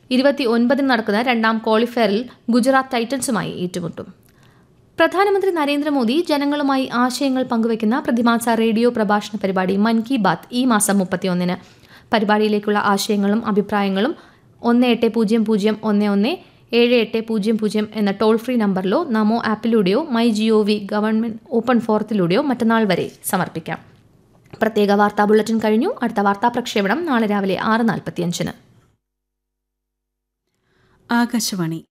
ഇരുപത്തി ഒൻപതിന് നടക്കുന്ന രണ്ടാം ക്വാളിഫയറിൽ ഗുജറാത്ത് ടൈറ്റൻസുമായി ഏറ്റുമുട്ടും പ്രധാനമന്ത്രി നരേന്ദ്രമോദി ജനങ്ങളുമായി ആശയങ്ങൾ പങ്കുവയ്ക്കുന്ന പ്രതിമാസ റേഡിയോ പ്രഭാഷണ പരിപാടി മൻ കി ബാത്ത് ഈ മാസം മുപ്പത്തിയൊന്നിന് പരിപാടിയിലേക്കുള്ള ആശയങ്ങളും അഭിപ്രായങ്ങളും ഒന്ന് എട്ട് പൂജ്യം പൂജ്യം ഒന്ന് ഒന്ന് ഏഴ് എട്ട് പൂജ്യം പൂജ്യം എന്ന ടോൾ ഫ്രീ നമ്പറിലോ നമോ ആപ്പിലൂടെയോ my G O V government open ഫോറത്തിലൂടെയോ മറ്റന്നാൾ വരെ സമർപ്പിക്കാം പ്രത്യേക വാർത്താ ബുള്ളറ്റിൻ കഴിഞ്ഞു അടുത്ത വാർത്താ പ്രക്ഷേപണം നാളെ രാവിലെ ആറ് നാൽപ്പത്തിയഞ്ചിന് ആകാശവാണി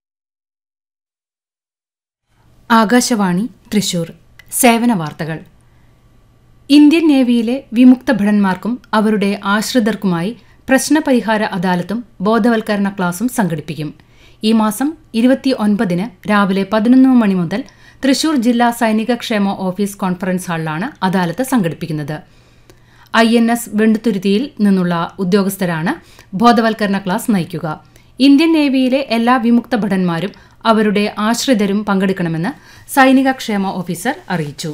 ആകാശവാണി തൃശൂർ സേവന വാർത്തകൾ ഇന്ത്യൻ നേവിയിലെ വിമുക്ത ഭടന്മാർക്കും അവരുടെ ആശ്രിതർക്കുമായി പ്രശ്നപരിഹാര അദാലത്തും ബോധവൽക്കരണ ക്ലാസും സംഘടിപ്പിക്കും ഈ മാസം ഇരുപത്തി ഒൻപതിന് രാവിലെ പതിനൊന്ന് മണി മുതൽ തൃശൂർ ജില്ലാ സൈനിക ക്ഷേമ ഓഫീസ് കോൺഫറൻസ് ഹാളിലാണ് അദാലത്ത് സംഘടിപ്പിക്കുന്നത് ഐ എൻ എസ് വെണ്ടുത്തുരുത്തിയിൽ നിന്നുള്ള ഉദ്യോഗസ്ഥരാണ് ബോധവൽക്കരണ ക്ലാസ് നയിക്കുക ഇന്ത്യൻ നേവിയിലെ എല്ലാ വിമുക്ത ഭടന്മാരും അവരുടെ ആശ്രിതരും പങ്കെടുക്കണമെന്ന് സൈനിക ക്ഷേമ ഓഫീസർ അറിയിച്ചു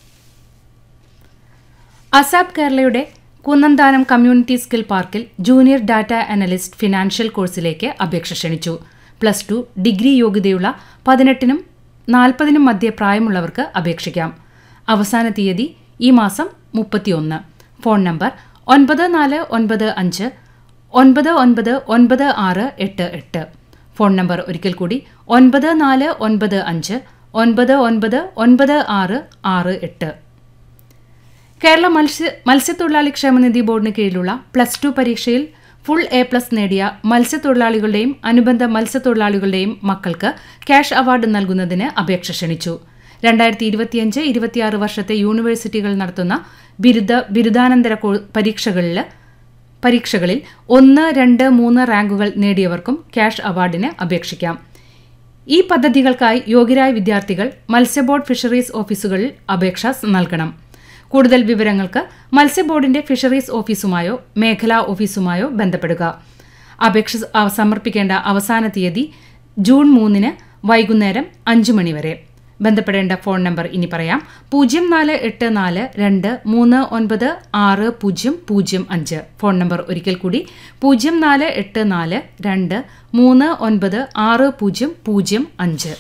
അസാബ് കേരളയുടെ കുന്നന്താനം കമ്മ്യൂണിറ്റി സ്കിൽ പാർക്കിൽ ജൂനിയർ ഡാറ്റ അനലിസ്റ്റ് ഫിനാൻഷ്യൽ കോഴ്സിലേക്ക് അപേക്ഷ ക്ഷണിച്ചു പ്ലസ് ടു ഡിഗ്രി യോഗ്യതയുള്ള പതിനെട്ടിനും നാൽപ്പതിനും മധ്യ പ്രായമുള്ളവർക്ക് അപേക്ഷിക്കാം അവസാന തീയതി ഈ മാസം മുപ്പത്തിയൊന്ന് ഫോൺ നമ്പർ ഒൻപത് നാല് ഒൻപത് അഞ്ച് ഒൻപത് ഒൻപത് ഒൻപത് ആറ് എട്ട് എട്ട് ഫോൺ നമ്പർ ഒരിക്കൽ കൂടി ഒൻപത് നാല് ഒൻപത് അഞ്ച് ഒൻപത് ഒൻപത് ഒൻപത് ആറ് ആറ് എട്ട് കേരള മത്സ്യ മത്സ്യത്തൊഴിലാളി ക്ഷേമനിധി ബോർഡിന് കീഴിലുള്ള പ്ലസ് ടു പരീക്ഷയിൽ ഫുൾ എ പ്ലസ് നേടിയ മത്സ്യത്തൊഴിലാളികളുടെയും അനുബന്ധ മത്സ്യത്തൊഴിലാളികളുടെയും മക്കൾക്ക് ക്യാഷ് അവാർഡ് നൽകുന്നതിന് അപേക്ഷ ക്ഷണിച്ചു രണ്ടായിരത്തി ഇരുപത്തിയഞ്ച് ഇരുപത്തിയാറ് വർഷത്തെ യൂണിവേഴ്സിറ്റികൾ നടത്തുന്ന ബിരുദ ബിരുദാനന്തര കോ- പരീക്ഷകളിൽ പരീക്ഷകളിൽ ഒന്ന് രണ്ട് മൂന്ന് റാങ്കുകൾ നേടിയവർക്കും ക്യാഷ് അവാർഡിന് അപേക്ഷിക്കാം ഈ പദ്ധതികൾക്കായി യോഗ്യരായ വിദ്യാർത്ഥികൾ മത്സ്യബോർഡ് ഫിഷറീസ് ഓഫീസുകളിൽ അപേക്ഷ നൽകണം കൂടുതൽ വിവരങ്ങൾക്ക് മത്സ്യബോർഡിന്റെ ഫിഷറീസ് ഓഫീസുമായോ മേഖലാ ഓഫീസുമായോ ബന്ധപ്പെടുക അപേക്ഷ അവ- സമർപ്പിക്കേണ്ട അവസാന തീയതി ജൂൺ മൂന്നിന് വൈകുന്നേരം അഞ്ച് മണി വരെ ബന്ധപ്പെടേണ്ട ഫോൺ നമ്പർ ഇനി പറയാം പൂജ്യം നാല് എട്ട് നാല് രണ്ട് മൂന്ന് ഒൻപത് ആറ് പൂജ്യം പൂജ്യം അഞ്ച് ഫോൺ നമ്പർ ഒരിക്കൽ കൂടി പൂജ്യം നാല് എട്ട് നാല് രണ്ട് മൂന്ന് ഒൻപത് ആറ് പൂജ്യം പൂജ്യം അഞ്ച്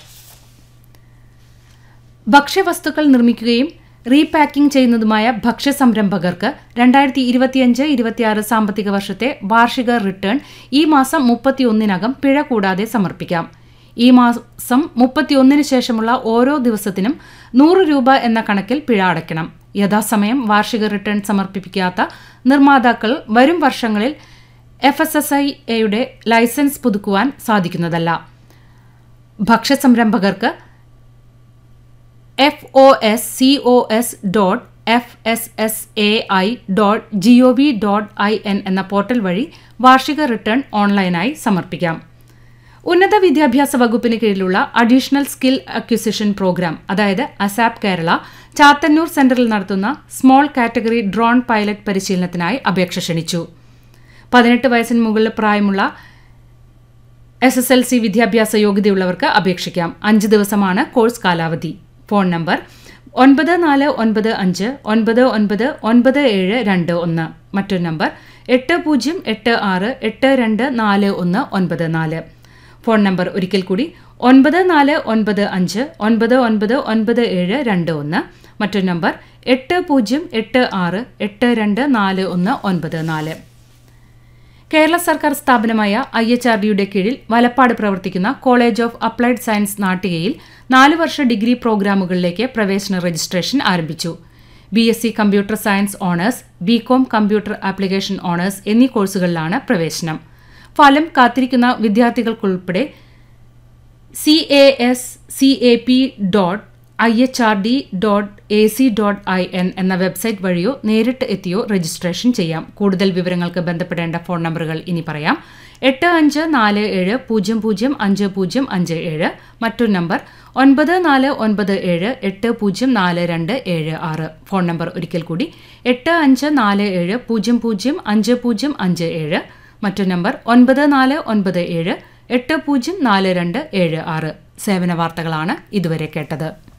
ഭക്ഷ്യവസ്തുക്കൾ നിർമ്മിക്കുകയും റീപാക്കിംഗ് ചെയ്യുന്നതുമായ ഭക്ഷ്യ സംരംഭകർക്ക് രണ്ടായിരത്തി ഇരുപത്തിയഞ്ച് ഇരുപത്തിയാറ് സാമ്പത്തിക വർഷത്തെ വാർഷിക റിട്ടേൺ ഈ മാസം മുപ്പത്തിയൊന്നിനകം പിഴ കൂടാതെ സമർപ്പിക്കാം ഈ മാസം മുപ്പത്തിയൊന്നിന് ശേഷമുള്ള ഓരോ ദിവസത്തിനും നൂറ് രൂപ എന്ന കണക്കിൽ പിഴ അടയ്ക്കണം യഥാസമയം വാർഷിക റിട്ടേൺ സമർപ്പിക്കാത്ത നിർമ്മാതാക്കൾ വരും വർഷങ്ങളിൽ എഫ് എസ് എസ് ഐ എയുടെ ലൈസൻസ് പുതുക്കുവാൻ സാധിക്കുന്നതല്ല ഭക്ഷ്യസംരംഭകർക്ക് F O S C O S dot F S S A I dot G O V dot I N എന്ന പോർട്ടൽ വഴി വാർഷിക റിട്ടേൺ ഓൺലൈനായി സമർപ്പിക്കാം ഉന്നത വിദ്യാഭ്യാസ വകുപ്പിന് കീഴിലുള്ള അഡീഷണൽ സ്കിൽ അക്വിസിഷൻ പ്രോഗ്രാം അതായത് അസാപ് കേരള ചാത്തന്നൂർ സെന്ററിൽ നടത്തുന്ന സ്മോൾ കാറ്റഗറി ഡ്രോൺ പൈലറ്റ് പരിശീലനത്തിനായി അപേക്ഷ ക്ഷണിച്ചു പതിനെട്ട് വയസ്സിന് മുകളിൽ പ്രായമുള്ള എസ് എസ് എൽ സി വിദ്യാഭ്യാസ യോഗ്യതയുള്ളവർക്ക് അപേക്ഷിക്കാം അഞ്ച് ദിവസമാണ് കോഴ്സ് കാലാവധി ഫോൺ നമ്പർ ഒൻപത് നാല് ഒൻപത് അഞ്ച് ഒൻപത് ഒൻപത് ഒൻപത് ഏഴ് രണ്ട് ഒന്ന് മറ്റൊരു നമ്പർ എട്ട് പൂജ്യം എട്ട് ആറ് എട്ട് രണ്ട് നാല് ഒന്ന് ഒൻപത് നാല് ഫോൺ നമ്പർ ഒരിക്കൽ കൂടി ഒൻപത് നാല് ഒൻപത് അഞ്ച് ഒൻപത് ഒൻപത് ഒൻപത് ഏഴ് രണ്ട് ഒന്ന് മറ്റൊരു നമ്പർ എട്ട് പൂജ്യം എട്ട് ആറ് എട്ട് രണ്ട് നാല് ഒന്ന് ഒൻപത് നാല് കേരള സർക്കാർ സ്ഥാപനമായ ഐ എച്ച് ആർ ഡിയുടെ കീഴിൽ വലപ്പാട് പ്രവർത്തിക്കുന്ന കോളേജ് ഓഫ് അപ്ലൈഡ് സയൻസ് നാട്ടികയിൽ നാല് വർഷ ഡിഗ്രി പ്രോഗ്രാമുകളിലേക്ക് പ്രവേശന രജിസ്ട്രേഷൻ ആരംഭിച്ചു B S C computer science honours B com computer application honours എന്നീ കോഴ്സുകളിലാണ് പ്രവേശനം ഫലം കാത്തിരിക്കുന്ന വിദ്യാർത്ഥികൾക്കുൾപ്പെടെ C A S C A P dot I H R D dot A C dot I N എന്ന വെബ്സൈറ്റ് വഴിയോ നേരിട്ട് എത്തിയോ രജിസ്ട്രേഷൻ ചെയ്യാം കൂടുതൽ വിവരങ്ങൾക്ക് ബന്ധപ്പെടേണ്ട ഫോൺ നമ്പറുകൾ ഇനി പറയാം എട്ട് അഞ്ച് നാല് ഏഴ് പൂജ്യം പൂജ്യം അഞ്ച് പൂജ്യം അഞ്ച് ഏഴ് മറ്റൊരു നമ്പർ ഒൻപത് നാല് ഒൻപത് ഏഴ് എട്ട് പൂജ്യം നാല് രണ്ട് ഏഴ് ആറ് ഫോൺ നമ്പർ ഒരിക്കൽ കൂടി എട്ട് അഞ്ച് നാല് ഏഴ് പൂജ്യം പൂജ്യം അഞ്ച് പൂജ്യം അഞ്ച് ഏഴ് മറ്റൊരു നമ്പർ ഒൻപത് നാല് ഒൻപത് ഏഴ് എട്ട് പൂജ്യം നാല് രണ്ട് ഏഴ് ആറ് സേവന വാർത്തകളാണ് ഇതുവരെ കേട്ടത്